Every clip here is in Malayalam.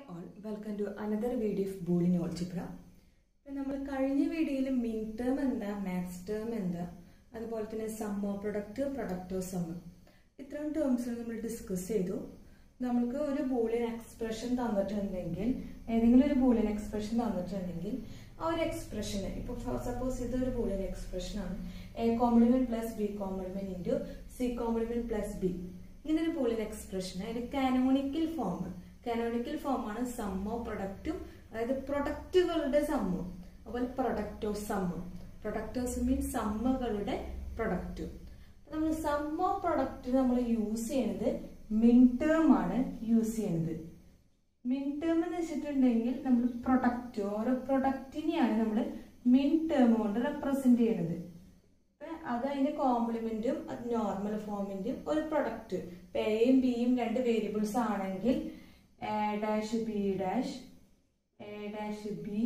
all welcome to another video of Boolean algebra ഇപ്പം നമ്മൾ കഴിഞ്ഞ വീഡിയോയിൽ മീൻ ടേം എന്താ മാക്സ് ടേം എന്താ അതുപോലെ തന്നെ സമ്മോ പ്രൊഡക്റ്റ് പ്രൊഡക്റ്റോ സമ്മ് ഇത്രയും ടേംസ് നമ്മൾ ഡിസ്കസ് ചെയ്തു നമുക്ക് ഒരു ബൂളിയൻ എക്സ്പ്രഷൻ തന്നിട്ടുണ്ടെങ്കിൽ ഏതെങ്കിലും ഒരു ബൂളിയൻ എക്സ്പ്രഷൻ തന്നിട്ടുണ്ടെങ്കിൽ ആ ഒരു എക്സ്പ്രഷന് ഇപ്പോൾ സപ്പോസ് ഇതൊരു ബൂളിയൻ എക്സ്പ്രഷൻ ആണ് A complement plus B complement into C complement plus B ഇങ്ങനെ ഒരു ബൂളിയൻ എക്സ്പ്രഷൻ അതിന്റെ കാനോണിക്കൽ ഫോം കാനോണിക്കൽ ഫോം ആണ് സമ്മോ പ്രൊഡക്റ്റും അതായത് പ്രൊഡക്റ്റുകളുടെ സമ്മും അതുപോലെ പ്രൊഡക്റ്റോ സമ്മും പ്രൊഡക്റ്റോസ് മീൻസ് സമ്മകളുടെ പ്രൊഡക്റ്റും നമ്മൾ സമ്മോ പ്രൊഡക്റ്റ് നമ്മൾ യൂസ് ചെയ്യുന്നത് മിൻ ടേം ആണ് യൂസ് ചെയ്യുന്നത് മിൻ ടേം എന്ന് വെച്ചിട്ടുണ്ടെങ്കിൽ നമ്മൾ പ്രൊഡക്റ്റ് ഓരോ പ്രൊഡക്റ്റിനെയാണ് നമ്മൾ മിൻ ടേം കൊണ്ട് റെപ്രസെന്റ് ചെയ്യുന്നത് അത് അതിന്റെ കോംപ്ലിമെന്റും അത് നോർമൽ ഫോമിന്റെയും ഒരു പ്രൊഡക്റ്റ് ഇപ്പൊ എയും ബിയും രണ്ട് വേരിയബിൾസ് ആണെങ്കിൽ A dash B dash A dash B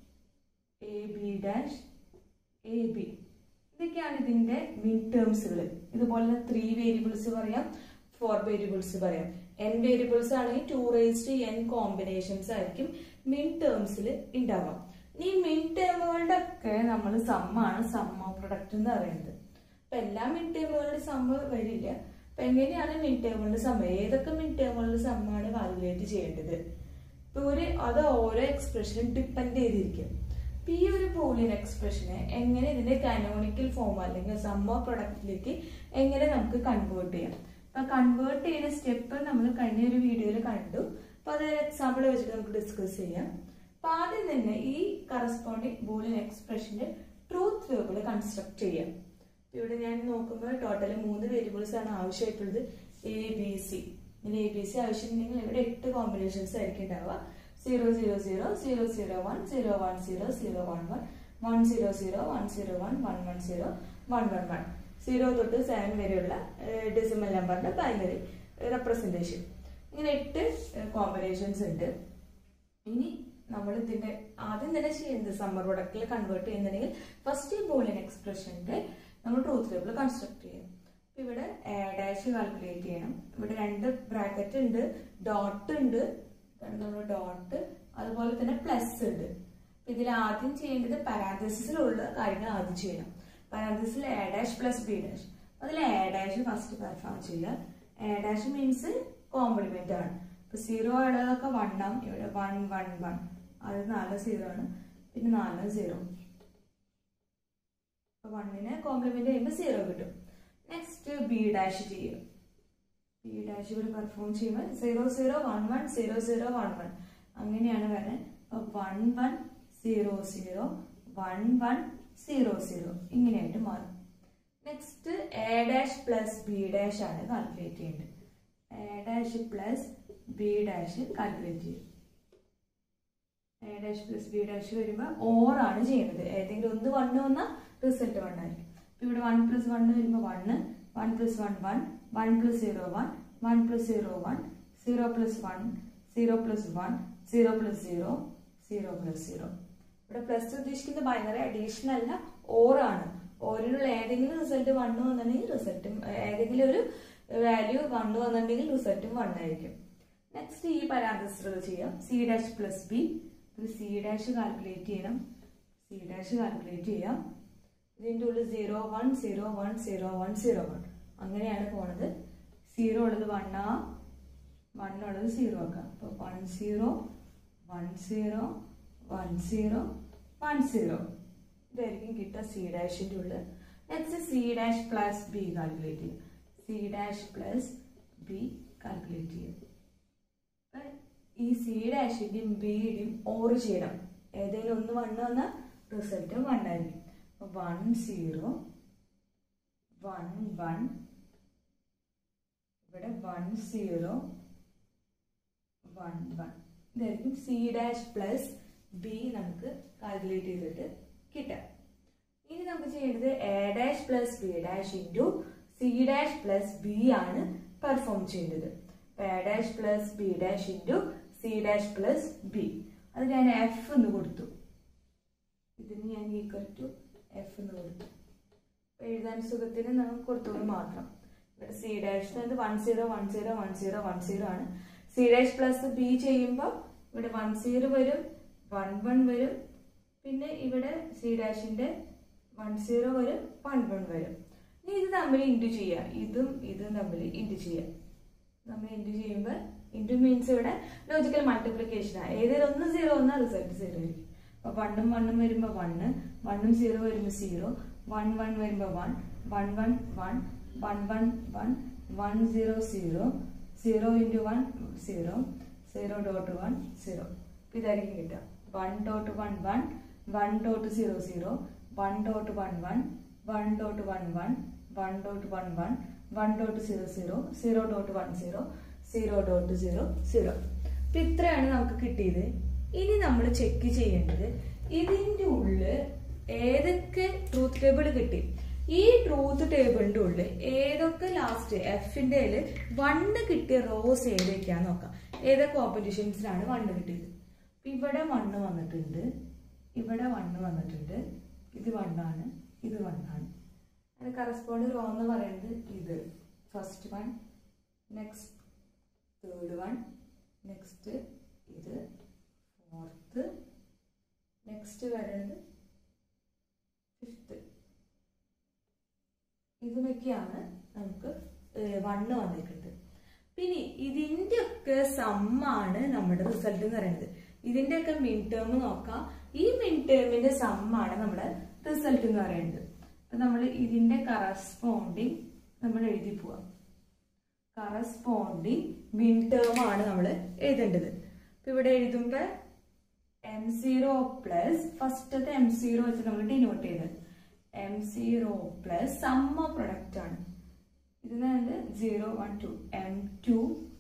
A B dash A B ഇതൊക്കെയാണ് ഇതിന്റെ മിൻ ടേംസുകൾ ഇതുപോലെ ത്രീ വേരിയബിൾസ് പറയാം ഫോർ വേരിയബിൾസ് പറയാം എൻ വേരിയബിൾസ് ആണെങ്കിൽ ടു റേസ്റ്റ് എൻ കോമ്പിനേഷൻസ് ആയിരിക്കും മിൻ ടേംസിൽ ഉണ്ടാവാം ഈ മിൻ ടേമുകളുടെ ഒക്കെ നമ്മൾ സമ്മാണ് സമ്മ പ്രൊഡക്റ്റ് എന്ന് പറയുന്നത് അപ്പൊ എല്ലാ മിൻ ടേമുകളുടെ സമ്മ വരില്ല അപ്പൊ എങ്ങനെയാണ് മിൻ ടേമുകളുടെ സമ്മ ഏതൊക്കെ മിൻ ടേമുകളുടെ സമ്മാണ് കാൽക്കുലേറ്റ് ചെയ്യേണ്ടത് ഇപ്പൊ ഒരു അത് ഓരോ എക്സ്പ്രഷനും ഡിപ്പെൻഡ് ചെയ്തിരിക്കും അപ്പൊ ഈ ഒരു പോളിയൻ എക്സ്പ്രഷനെ എങ്ങനെ ഇതിന്റെ കാനോണിക്കൽ ഫോം അല്ലെങ്കിൽ സമ്മ പ്രൊഡക്റ്റിലേക്ക് എങ്ങനെ നമുക്ക് കൺവേർട്ട് ചെയ്യാം അപ്പൊ കൺവേർട്ട് ചെയ്യുന്ന സ്റ്റെപ്പ് നമ്മൾ കഴിഞ്ഞ ഒരു വീഡിയോയിൽ കണ്ടു അപ്പൊ അത് എക്സാമ്പിൾ വെച്ചിട്ട് നമുക്ക് ഡിസ്കസ് ചെയ്യാം അപ്പൊ ആദ്യം തന്നെ ഈ കറസ്പോണ്ടിങ് ബൂളിയൻ എക്സ്പ്രഷന്റെ ട്രൂത്ത് വേബിൾ കൺസ്ട്രക്ട് ചെയ്യാം ഇവിടെ ഞാൻ നോക്കുമ്പോൾ ടോട്ടൽ മൂന്ന് വേരിയബിൾസ് ആണ് ആവശ്യമായിട്ടുള്ളത് എ ബി സി ഇനി എ ബി സി ആവശ്യമുണ്ടെങ്കിൽ ഇവിടെ എട്ട് കോമ്പിനേഷൻസ് ആയിരിക്കും ഉണ്ടാവുക zero zero zero zero zero one zero one zero zero one one one zero zero one zero one one one zero one one one zero തൊട്ട് സെവൻ വരെയുള്ള ഡെസിമൽ നമ്പറിന്റെ ബൈനറി റെപ്രസെന്റേഷൻ ഇങ്ങനെ എട്ട് കോമ്പിനേഷൻസ് ഉണ്ട് ഇനി നമ്മൾ ഇതിന്റെ ആദ്യം തന്നെ ചെയ്യുന്നത് സമ്മർ പ്രൊഡക്റ്റിൽ കൺവേർട്ട് ചെയ്യുന്നുണ്ടെങ്കിൽ ഫസ്റ്റ് ഈ ബോളിയൻ എക്സ്പ്രഷന്റെ നമ്മൾ ട്രൂത്ത് ടേബിൾ കൺസ്ട്രക്ട് ചെയ്യണം അപ്പൊ ഇവിടെ ഡാഷ് കാൽക്കുലേറ്റ് ചെയ്യണം ഇവിടെ രണ്ട് ബ്രാക്കറ്റ് ഉണ്ട് ഡോട്ട് ഉണ്ട് നമ്മൾ ഡോട്ട് അതുപോലെ തന്നെ പ്ലസ് ഉണ്ട് ഇതിൽ ആദ്യം ചെയ്യേണ്ടത് പാരാന്തസിസിലുള്ള കാര്യങ്ങൾ ആദ്യം ചെയ്യണം പാരാന്തസിൽ A dash plus B dash അതിൽ എ ഡാഷ് ഫസ്റ്റ് പെർഫോം ചെയ്യുക എ ഡാഷ് മീൻസ് കോംപ്ലിമെന്റ് ആണ് ഇപ്പൊ സീറോ ഉള്ളതൊക്കെ വൺ ആവും ഇവിടെ വൺ വൺ വൺ അത് നാല് സീറോ ആണ് പിന്നെ നാല് സീറോ അപ്പൊ വണ്ണിന് കോംപ്ലിമെന്റ് ചെയ്യുമ്പോൾ സീറോ കിട്ടും നെക്സ്റ്റ് ബി ഡാഷ് ചെയ്യും ബി ഡാഷ് ഇവിടെ പെർഫോം ചെയ്യുമ്പോൾ zero zero one one zero zero one one അങ്ങനെയാണ് വരുന്നത് അപ്പൊ one one zero zero one one zero zero ഇങ്ങനെയായിട്ട് മാറും next A dash plus B dash ആണ് കാൽക്കുലേറ്റ് ചെയ്യേണ്ടത് A dash plus B dash calculate ചെയ്യും A dash plus B dash വരുമ്പോൾ ഓർ ആണ് ചെയ്യുന്നത് ഏതെങ്കിലും ഒന്ന് വണ്ണ് വന്നാൽ റിസൾട്ട് വൺ ആയിരിക്കും ഇവിടെ വൺ പ്ലസ് വണ്ണ് വരുമ്പോൾ one one plus one one one plus zero one one plus zero one zero plus one zero plus one zero plus zero zero plus zero ഇവിടെ പ്ലസ് ഉദ്ദേശിക്കുന്ന ബൈനറി അഡീഷൻ അല്ല ഓർ ആണ് ഓരിനുള്ള ഏതെങ്കിലും റിസൾട്ട് വണ്ണ് വന്നിട്ടുണ്ടെങ്കിൽ റിസൾട്ടും ഏതെങ്കിലും ഒരു വാല്യൂ വണ്ണ് വന്നിട്ടുണ്ടെങ്കിൽ റിസൾട്ടും വൺ ആയിരിക്കും നെക്സ്റ്റ് ഈ പരാന്തസുകൾ ചെയ്യാം C dash plus B C dash calculate ചെയ്യണം സി ഡാഷ് കാൽക്കുലേറ്റ് ചെയ്യാം ഇതിൻ്റെ ഉള്ളിൽ zero one zero one zero one zero one അങ്ങനെയാണ് പോണത് സീറോ ഉള്ളത് വൺ ആ വൺ ഉള്ളത് സീറോ ആക്കാം അപ്പോൾ one zero one zero one zero one zero ഇതായിരിക്കും കിട്ടുക സി ഡാഷിൻ്റെ ഉള്ളിൽ next C dash plus B calculate ചെയ്യും C dash plus B calculate ചെയ്യും ഈ സി ഡാഷിന്റെയും ബിയുടെയും ഓർ ചെയ്യണം ഏതെങ്കിലും ഒന്ന് വണ്ണ് വന്നാൽ റിസൾട്ട് വൺ ആയിരിക്കും വൺ സീറോ വൺ വൺ ഇവിടെ വൺ സീറോ വൺ വൺ ഇതായിരിക്കും സി ഡാഷ് പ്ലസ് ബി നമുക്ക് കാൽക്കുലേറ്റ് ചെയ്തിട്ട് കിട്ടാം ഇനി നമുക്ക് ചെയ്യേണ്ടത് A dash plus B dash into C dash plus B ആണ് പെർഫോം ചെയ്യേണ്ടത് A dash plus B dash into C dash plus B അത് ഞാൻ എഫ് എന്ന് കൊടുത്തു ഇതിന് ഞാൻ ഈക്വൽ ടു എഫ് എന്ന് കൊടുത്തു എഴുതാൻ സുഖത്തിന് നമുക്ക് കൊടുത്തോളൂ മാത്രം ഇവിടെ C dash one zero one zero one zero one zero ആണ് സി ഡാഷ് പ്ലസ് ബി ചെയ്യുമ്പോൾ ഇവിടെ വൺ സീറോ വരും വൺ വൺ വരും പിന്നെ ഇവിടെ സി ഡാഷിന്റെ വൺ സീറോ വരും വൺ വൺ വരും ഇനി ഇത് തമ്മിൽ ഇൻറ്റു ചെയ്യാം ഇതും ഇതും തമ്മിൽ ഇൻറ്റു ചെയ്യാം നമ്മൾ ഇൻറ്റു ചെയ്യുമ്പോൾ ഇൻറ്റു മീൻസ് ഇവിടെ ലോജിക്കൽ മൾട്ടിപ്ലിക്കേഷൻ ആണ് ഏതെങ്കിലും ഒന്ന് സീറോ ഒന്നാ റിസൾട്ട് സീറോ ആയിരിക്കും അപ്പൊ വണ്ണും വണ്ണും വരുമ്പോൾ വണ്ണ് വണ്ണും സീറോ വരുമ്പോൾ സീറോ വൺ വൺ വരുമ്പോൾ one one one one one one one one zero zero zero into one zero zero dot one zero ഇതായിരിക്കും കിട്ടുക one dot one one one dot zero zero one dot one one one dot one one one dot one one one dot zero zero zero dot one zero zero dot zero zero അപ്പൊ ഇത്രയാണ് നമുക്ക് കിട്ടിയത് ഇനി നമ്മൾ ചെക്ക് ചെയ്യേണ്ടത് ഇതിന്റെ ഉള്ളിൽ ഏതൊക്കെ ട്രൂത്ത് ടേബിൾ കിട്ടി ഈ ട്രൂത്ത് ടേബിളിന്റെ ഉള്ളിൽ ഏതൊക്കെ ലാസ്റ്റ് എഫിന്റെ വണ്ണ് കിട്ടിയ റോസ് ഏതൊക്കെയാന്ന് നോക്കാം ഏതൊക്കെ കോമ്പറ്റീഷൻസിലാണ് വണ്ണ് കിട്ടിയത് അപ്പൊ ഇവിടെ വണ്ണ് വന്നിട്ടുണ്ട് ഇവിടെ വണ്ണ് വന്നിട്ടുണ്ട് ഇത് വണ്ണാണ് ഇത് വണ്ണാണ് അതിന് കറസ്പോണ്ട് റോ എന്ന് പറയുന്നത് ഇത് first one next third one next ഇത് ഫോർത്ത് നെക്സ്റ്റ് വരുന്നത് ഫിഫ്ത്ത് ഇതിനൊക്കെയാണ് നമുക്ക് വണ്ണ് വന്നിട്ടുണ്ട് പിന്നെ ഇതിന്റെ ഒക്കെ സമ്മാണ് നമ്മുടെ റിസൾട്ട് എന്ന് പറയുന്നത് ഇതിന്റെ ഒക്കെ മിൻ ടേം നോക്കാം ഈ മിൻ ടേമിന്റെ സമ്മാണ് നമ്മുടെ റിസൾട്ട് എന്ന് പറയുന്നത് അപ്പൊ നമ്മൾ ഇതിന്റെ കറസ്പോണ്ടിങ് നമ്മൾ എഴുതി പോവാം കറസ്പോണ്ടിങ് മിൻ ടേം ആണ് നമ്മൾ എഴുതേണ്ടത് അപ്പൊ ഇവിടെ എഴുതുമ്പോ എം സീറോ പ്ലസ് ഫസ്റ്റത്തെ എം സീറോ വെച്ച് നമ്മൾ ഡിനോട്ട് ചെയ്തത് M zero plus sum of product ആണ് ഇതിന് zero one two M two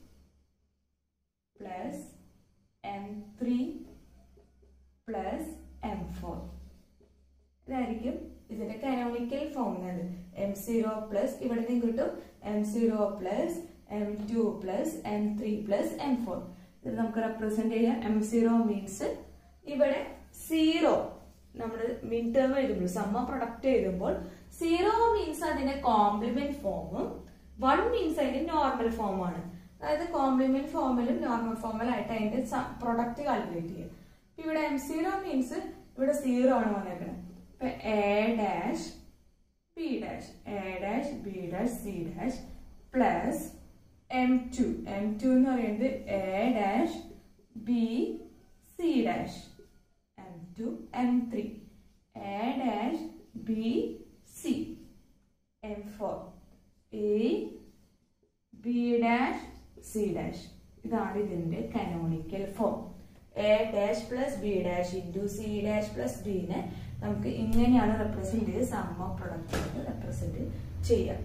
plus M three plus M four ഇതായിരിക്കും ഇതിന്റെ കാനോണിക്കൽ ഫോമുകൾ എം സീറോ പ്ലസ് ഇവിടെ നിന്ന് കിട്ടും M zero plus M two plus M three plus M four ഇത് നമുക്ക് റെപ്രസെന്റ് ചെയ്യാം എം സീറോ മീൻസ് ഇവിടെ സീറോ നമ്മൾ മിൻ ടേം എഴുതുമ്പോൾ സമ്മ പ്രൊഡക്റ്റ് എഴുതുമ്പോൾ സീറോ മീൻസ് അതിന്റെ കോംപ്ലിമെന്റ് ഫോമും വൺ മീൻസ് അതിന്റെ നോർമൽ ഫോമാണ് അതായത് കോംപ്ലിമെന്റ് ഫോമിലും നോർമൽ ഫോമിലായിട്ട് അതിന്റെ പ്രൊഡക്റ്റ് കാൽക്കുലേറ്റ് ചെയ്യുക ഇപ്പൊ ഇവിടെ എം സീറോ മീൻസ് ഇവിടെ സീറോ ആണ് വന്നേക്കുന്നത് ഇപ്പൊ A dash B dash A dash B dash C dash plus M two M two എന്ന് പറയുന്നത് A dash B C dash M two M three A dash B C M four A B dash C dash ഇതാണ് ഇതിന്റെ canonical form A dash plus B dash into C dash plus ബിനെ നമുക്ക് ഇങ്ങനെയാണ് റെപ്രസെന്റ് ചെയ്ത് സം ഓഫ് പ്രൊഡക്റ്റ് റെപ്രസെന്റ് ചെയ്യാം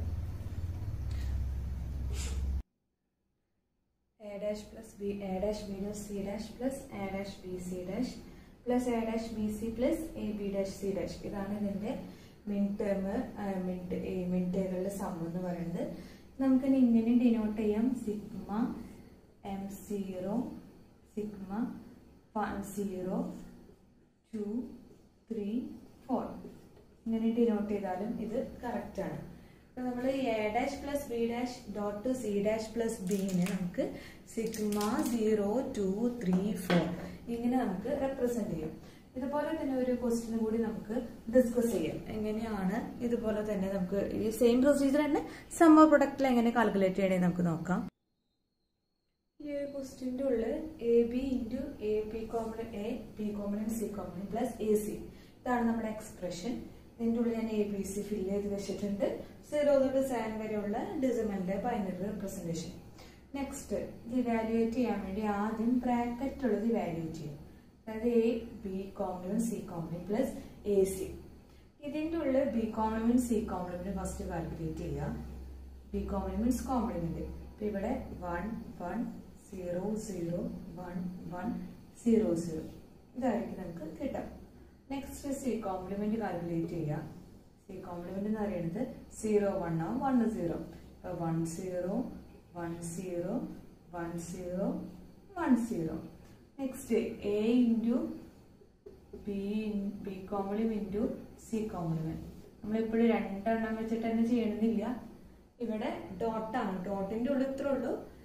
A dash plus B A dash B dash C dash plus A dash B C dash plus A dash B C plus A B dash C dash ഇതാണ് ഇതിന്റെ മിൻ ടേം മിഡ് മിൻ ടേബിളിന്റെ സം എന്ന് പറയുന്നത് നമുക്ക് ഇങ്ങനെ ഡിനോട്ട് ചെയ്യാം sigma M zero sigma one zero two three four ഇങ്ങനെ ഡിനോട്ട് ചെയ്താലും ഇത് കറക്റ്റ് ആണ് അപ്പൊ നമ്മൾ A dash plus B dash dot C dash plus ബിനെ നമുക്ക് sigma zero two three four ഇങ്ങനെ നമുക്ക് റെപ്രസെന്റ് ചെയ്യാം ഇതുപോലെ തന്നെ ഒരു ക്വസ്റ്റ്യൻ കൂടി നമുക്ക് ഡിസ്കസ് ചെയ്യാം എങ്ങനെയാണ് ഇതുപോലെ തന്നെ നമുക്ക് ഈ സെയിം പ്രൊസീജിയർ തന്നെ സമ്മർ പ്രൊഡക്റ്റിൽ എങ്ങനെ കാൽക്കുലേറ്റ് ചെയ്യണേ നമുക്ക് നോക്കാം ഈ ഒരു ക്വസ്റ്റ്യൻ്റെ ഉള്ളിൽ A B into A B common A B common C common plus A C ഇതാണ് നമ്മുടെ എക്സ്പ്രഷൻ ഇതിൻ്റെ ഉള്ളിൽ ഞാൻ എ ബി സി ഫില്ല് ചെയ്ത് വെച്ചിട്ടുണ്ട് സീറോ തൊട്ട് സെവൻ വരെയുള്ള ഡിസിമലിന്റെ ബൈനറി റെപ്രസെൻറ്റേഷൻ നെക്സ്റ്റ് ഇത് ഇവാലുവേറ്റ് ചെയ്യാൻ വേണ്ടി ആദ്യം ബ്രാക്കറ്റ് ഉള്ളത് ഇവാലുവേറ്റ് ചെയ്യും അതായത് A B complement C complement plus A C ഇതിൻ്റെ ഉള്ളിൽ B complement C complement first calculate ചെയ്യുക ബി കോംപ്ലിമെന്റ്സ് കോംപ്ലിമെന്റ് ഇപ്പൊ ഇവിടെ one one zero zero one one zero zero ഇതായിരിക്കും നമുക്ക് കിട്ടാം നെക്സ്റ്റ് സി കോംപ്ലിമെന്റ് കാൽക്കുലേറ്റ് ചെയ്യുക സി കോംപ്ലിമെന്റ് എന്ന് പറയുന്നത് സീറോ വൺ ആവും വൺ സീറോ ഇപ്പൊ one zero one zero one zero one zero next A into B B complement into C complement നമ്മളിപ്പോഴും രണ്ടെണ്ണം വെച്ചിട്ട് തന്നെ ചെയ്യണമെന്നില്ല ഇവിടെ ഡോട്ടാണ് ഡോട്ടിന്റെ ഉള്ളിൽ ഇത്രേ ഉള്ളൂ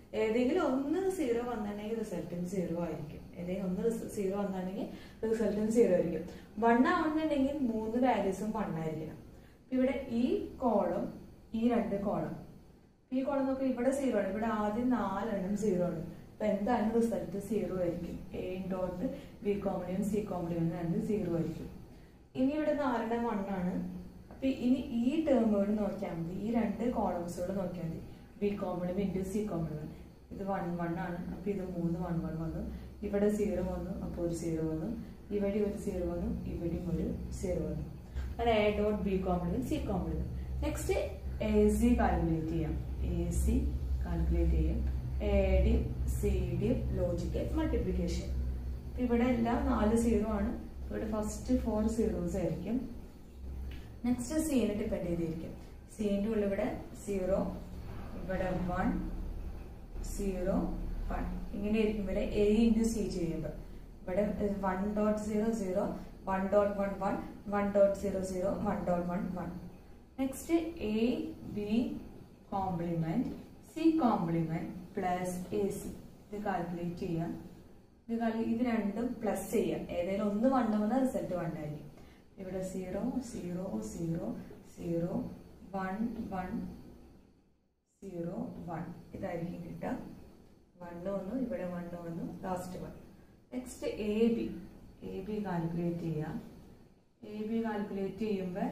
ഏതെങ്കിലും ഒന്ന് സീറോ വന്നിട്ടുണ്ടെങ്കിൽ റിസൾട്ടും സീറോ ആയിരിക്കും ഏതെങ്കിലും ഒന്ന് സീറോ വന്നിട്ടുണ്ടെങ്കിൽ റിസൾട്ടും സീറോ ആയിരിക്കും വൺ ആവുന്നുണ്ടെങ്കിൽ മൂന്ന് വാല്യൂസും വൺ ആയിരിക്കണം ഇവിടെ ഈ കോളം ഈ രണ്ട് കോളം ഈ കോളം നോക്കി ഇവിടെ സീറോ ആണ് ഇവിടെ ആദ്യം നാലെണ്ണം സീറോ ആണ് അപ്പൊ എന്തായാലും റിസൾട്ട് സീറോ ആയിരിക്കും A dot B complement C complement രണ്ട് സീറോ ആയിരിക്കും ഇനി ഇവിടെ നാലെണ്ണം വൺ ആണ് അപ്പൊ ഇനി ഈ ടേമുകൾ നോക്കിയാൽ മതി ഈ രണ്ട് കോളംസുകൾ നോക്കിയാൽ മതി ബി കോംപ്ലിമെന്റ് സി കോംപ്ലിമെന്റ് ഇത് വൺ വൺ ആണ് അപ്പൊ ഇത് മൂന്ന് വൺ വൺ വന്നു ഇവിടെ സീറോ വന്നു അപ്പോൾ ഒരു സീറോ വന്നു ഇവിടെ ഒരു സീറോ വന്നു ഇവിടെയും ഒരു സീറോ വന്നു അങ്ങനെ A dot B complement C complement next A C calculate ചെയ്യാം എ സി കാൽക്കുലേറ്റ് ചെയ്യാം A D C D logical multiplication ഇവിടെ എല്ലാം നാല് സീറോ ആണ് ഇവിടെ ഫസ്റ്റ് ഫോർ സീറോസ് ആയിരിക്കും നെക്സ്റ്റ് സീനെ ഡിപ്പെൻഡ് ചെയ്തിരിക്കും സീൻ്റെ ഉള്ളിൽ ഇവിടെ സീറോ ഇവിടെ വൺ സീറോ വൺ ഇങ്ങനെ ആയിരിക്കും ഇവിടെ എ ഇൻറ്റു സി ചെയ്യുമ്പോൾ ഇവിടെ one dot zero zero one dot one one one dot zero zero one dot one one next A B complement C complement plus A C ഇത് കാൽക്കുലേറ്റ് ചെയ്യാം ഇത് കാൽക്കു ഇത് രണ്ടും പ്ലസ് ചെയ്യാം ഏതെങ്കിലും ഒന്ന് വൺ വന്നാൽ റിസൾട്ട് വൺ ആയിരിക്കും ഇവിടെ zero zero zero zero one one zero one ഇതായിരിക്കും കിട്ടുക വണ്ണ് വന്നു ഇവിടെ വണ്ണ് വന്നു last one next A B A B calculate ചെയ്യാം എ ബി കാൽക്കുലേറ്റ് ചെയ്യുമ്പോൾ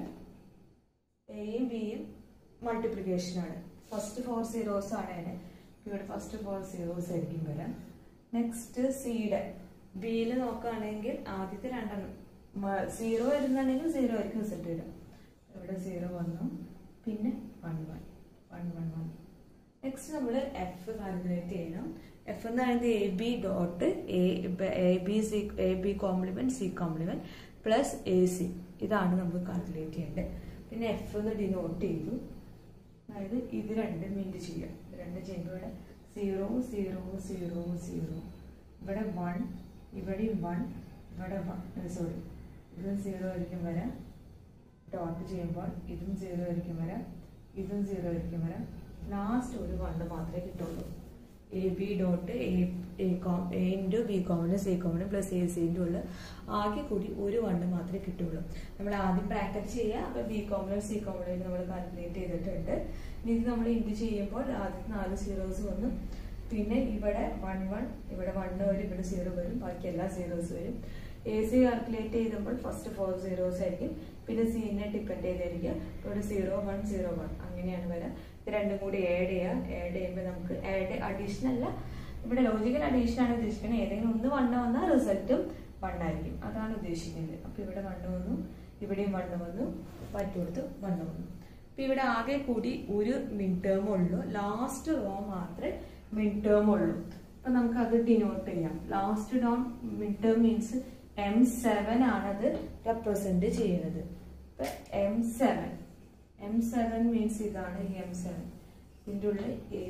എയും ബിയും മൾട്ടിപ്ലിക്കേഷൻ ആണ് ഫസ്റ്റ് ഫോർ സീറോസ് ആണ് അതിന് ഇവിടെ ഫസ്റ്റ് ഫോർ സീറോസ് ആയിരിക്കും വരാം നെക്സ്റ്റ് സിയുടെ ബിയിൽ നോക്കുകയാണെങ്കിൽ ആദ്യത്തെ രണ്ടെണ്ണം സീറോ വരുന്നുണ്ടെങ്കിൽ സീറോ ആയിരിക്കും റിസൾട്ട് വരും ഇവിടെ സീറോ വന്നു പിന്നെ one one one one one next നമ്മൾ എഫ് കാൽക്കുലേറ്റ് ചെയ്യണം എഫ് എന്ന് പറയുന്നത് A B dot A B C A B complement C complement plus A C ഇതാണ് നമ്മൾ കാൽക്കുലേറ്റ് ചെയ്യേണ്ടത് പിന്നെ എഫ് എന്ന് ഡിനോട്ട് ചെയ്തു അതായത് ഇത് രണ്ട് മിൻറ്റ് ചെയ്യാം ഇത് രണ്ട് ചെയ്യുമ്പോൾ ഇവിടെ സീറോ സീറോ സീറോ സീറോ ഇവിടെ വൺ ഇവിടെ വൺ ഇവിടെ വൺ സോറി ഇത് സീറോ ആയിരിക്കും വരാം ഡോട്ട് ചെയ്യുമ്പോൾ ഇതും സീറോ ആയിരിക്കും വരാം ഇതും സീറോ ആയിരിക്കും വരാം ലാസ്റ്റ് ഒരു വണ്ണ് മാത്രമേ കിട്ടുള്ളൂ A B dot A comp A into B common C common plus A സിൻ്റെ ഉള്ള ആകെ കൂടി ഒരു വണ്ണ് മാത്രമേ കിട്ടുള്ളൂ നമ്മൾ ആദ്യം ബ്രാക്കറ്റ് ചെയ്യുക അപ്പോൾ ബി കോമണും സി കോമണും നമ്മൾ കാൽക്കുലേറ്റ് ചെയ്തിട്ടുണ്ട് ഇനി ഇത് നമ്മൾ ഇൻറ്റു ചെയ്യുമ്പോൾ ആദ്യത്തെ നാല് സീറോസ് വന്നു പിന്നെ ഇവിടെ വൺ വൺ ഇവിടെ വണ്ണ് വരും ഇവിടെ സീറോ വരും ബാക്കി എല്ലാ സീറോസ് വരും എ സി കാൽക്കുലേറ്റ് ചെയ്തപ്പോൾ ഫസ്റ്റ് ഫോർ സീറോസ് ആയിരിക്കും പിന്നെ സീനെ ഡിപ്പെൻഡ് ചെയ്തായിരിക്കും ഇവിടെ സീറോ വൺ സീറോ വൺ അങ്ങനെയാണ് വരാം ഇത് രണ്ടും കൂടി ആഡ് ചെയ്യുക ആഡ് ചെയ്യുമ്പോൾ നമുക്ക് ആഡ് അഡീഷൻ അല്ല ഇവിടെ ലോജിക്കൽ അഡീഷൻ ആണ് ഉദ്ദേശിക്കുന്നത് ഏതെങ്കിലും ഒന്ന് വണ്ണ് വന്നാൽ റിസൾട്ടും വണ്ണായിരിക്കും അതാണ് ഉദ്ദേശിക്കുന്നത് അപ്പൊ ഇവിടെ വണ്ണ് വന്നു ഇവിടെയും വണ്ണ് വന്നു മറ്റോടത്ത് വണ്ണ് വന്നു അപ്പൊ ഇവിടെ ആകെ കൂടി ഒരു മിഡ് ടേം ഉള്ളൂ ലാസ്റ്റ് റോ മാത്രമേ മിഡ് ടേം ഉള്ളൂ അപ്പൊ നമുക്ക് അത് ഡിനോട്ട് ചെയ്യാം ലാസ്റ്റ് ഡോൺ mid term means M seven ആണത് റെപ്രസെന്റ് ചെയ്യുന്നത് ഇപ്പൊ M seven M seven means ഇതാണ് ഈ എം സെവൻ ഇതിൻ്റെ ഉള്ളിൽ A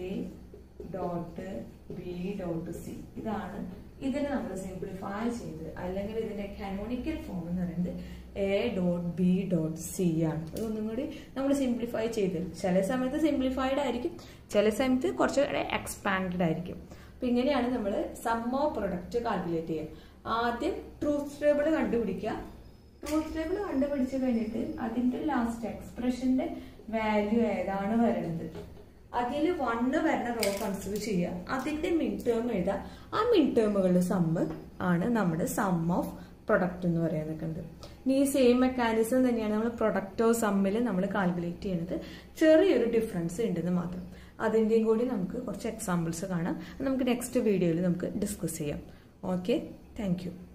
dot B dot C ഇതാണ് ഇതിനെ നമ്മൾ സിംപ്ലിഫൈ ചെയ്ത് അല്ലെങ്കിൽ ഇതിന്റെ കാനോണിക്കൽ ഫോം എന്ന് പറയുന്നത് A dot B dot C ആണ് അതൊന്നും കൂടി നമ്മൾ സിംപ്ലിഫൈ ചെയ്ത് ചില സമയത്ത് സിംപ്ലിഫൈഡ് ആയിരിക്കും ചില സമയത്ത് കുറച്ചുകൂടെ എക്സ്പാൻഡഡ് ആയിരിക്കും അപ്പൊ ഇങ്ങനെയാണ് നമ്മൾ സമ്മോ പ്രൊഡക്റ്റ് കാൽക്കുലേറ്റ് ചെയ്യുക ആദ്യം ട്രൂത്ത് ടേബിൾ കണ്ടുപിടിക്കുക ട്രൂത്ത് ടേബിൾ കണ്ടുപിടിച്ച് കഴിഞ്ഞിട്ട് അതിന്റെ ലാസ്റ്റ് എക്സ്പ്രഷന്റെ വാല്യൂ ഏതാണ് വരുന്നത് അതിൽ വണ്ണ് വരുന്ന റോ കൺസിഡർ ചെയ്യുക അതിന്റെ മിഡ് ടേം എഴുതുക ആ മിഡ് ടേമുകളുടെ സമ്മ് ആണ് നമ്മുടെ സം ഓഫ് പ്രൊഡക്റ്റ് എന്ന് പറയാൻ നിൽക്കുന്നത് ഇനി ഈ സെയിം മെക്കാനിസം തന്നെയാണ് നമ്മൾ പ്രൊഡക്റ്റോ സമ്മിൽ നമ്മൾ കാൽക്കുലേറ്റ് ചെയ്യുന്നത് ചെറിയൊരു ഡിഫറൻസ് ഉണ്ടെന്ന് മാത്രം അതിൻ്റെയും കൂടി നമുക്ക് കുറച്ച് എക്സാമ്പിൾസ് കാണാം നമുക്ക് നെക്സ്റ്റ് വീഡിയോയിൽ നമുക്ക് ഡിസ്കസ് ചെയ്യാം ഓക്കെ താങ്ക്